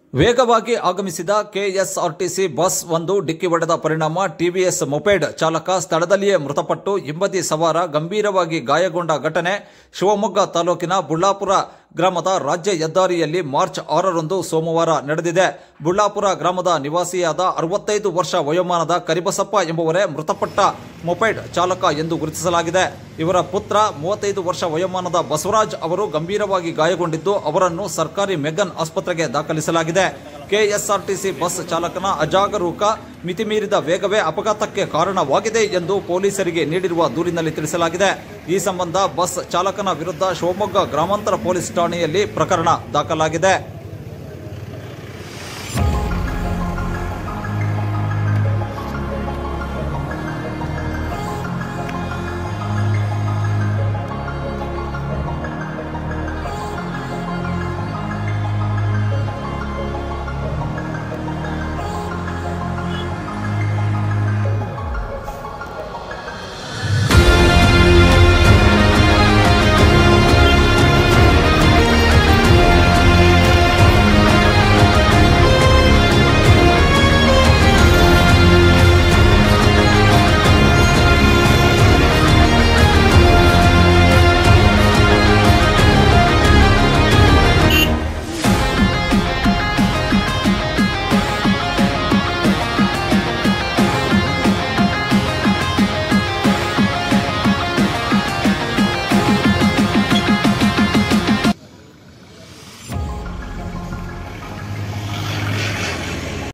ವೇಗವಾಗಿ ಆಗಮಿಸಿದ KSRTC bus ಒಂದು ಡಿಕ್ಕಿ ಹೊಡೆದ ಪರಿಣಾಮ ಟಿವಿಎಸ್ ಮೊಪೆಡ್ ಚಾಲಕ ಸ್ಥಳದಲ್ಲಿಯೇ ಮೃತಪಟ್ಟು ಹಿಂಬದಿ ಸವಾರ ಗಂಭೀರವಾಗಿ ಗಾಯಗೊಂಡ ಘಟನೆ ಶಿವಮೊಗ್ಗ ತಾಲೂಕಿನ ಬುಳ್ಳಾಪುರ ಗ್ರಾಮದ ರಾಜ್ಯ ಹೆದ್ದಾರಿಯಲ್ಲಿ ಮಾರ್ಚ್ ಆರರಂದು ಸೋಮವಾರ ನಡೆದಿದೆ ಬುಳ್ಳಾಪುರ ಗ್ರಾಮದ ನಿವಾಸಿಯಾದ ಅರವತ್ತೈದು ವರ್ಷ ವಯೋಮಾನದ ಕರಿಬಸಪ್ಪ ಎಂಬುವರೇ ಮೃತಪಟ್ಟ ಮೊಪೆಡ್ ಚಾಲಕ ಎಂದು ಗುರುತಿಸಲಾಗಿದೆ ಇವರ ಪುತ್ರ ಮೂವತ್ತೈದು ವರ್ಷ ವಯೋಮಾನದ ಬಸವರಾಜ್ ಅವರು ಗಂಭೀರವಾಗಿ ಗಾಯಗೊಂಡಿದ್ದು ಅವರನ್ನು ಸರ್ಕಾರಿ ಮೆಗನ್ ಆಸ್ಪತ್ರೆಗೆ ದಾಖಲಿಸಲಾಗಿದೆ ಕೆಎಸ್ಆರ್ಟಿಸಿ ಬಸ್ ಚಾಲಕನ ಅಜಾಗರೂಕ ಮಿತಿಮೀರಿದ ವೇಗವೇ ಅಪಘಾತಕ್ಕೆ ಕಾರಣವಾಗಿದೆ ಎಂದು ಪೊಲೀಸರಿಗೆ ನೀಡಿರುವ ದೂರಿನಲ್ಲಿ ತಿಳಿಸಲಾಗಿದೆ ಈ ಸಂಬಂಧ ಬಸ್ ಚಾಲಕನ ವಿರುದ್ಧ ಶಿವಮೊಗ್ಗ ಗ್ರಾಮಾಂತರ ಪೊಲೀಸ್ ಠಾಣೆಯಲ್ಲಿ ಪ್ರಕರಣ ದಾಖಲಾಗಿದೆ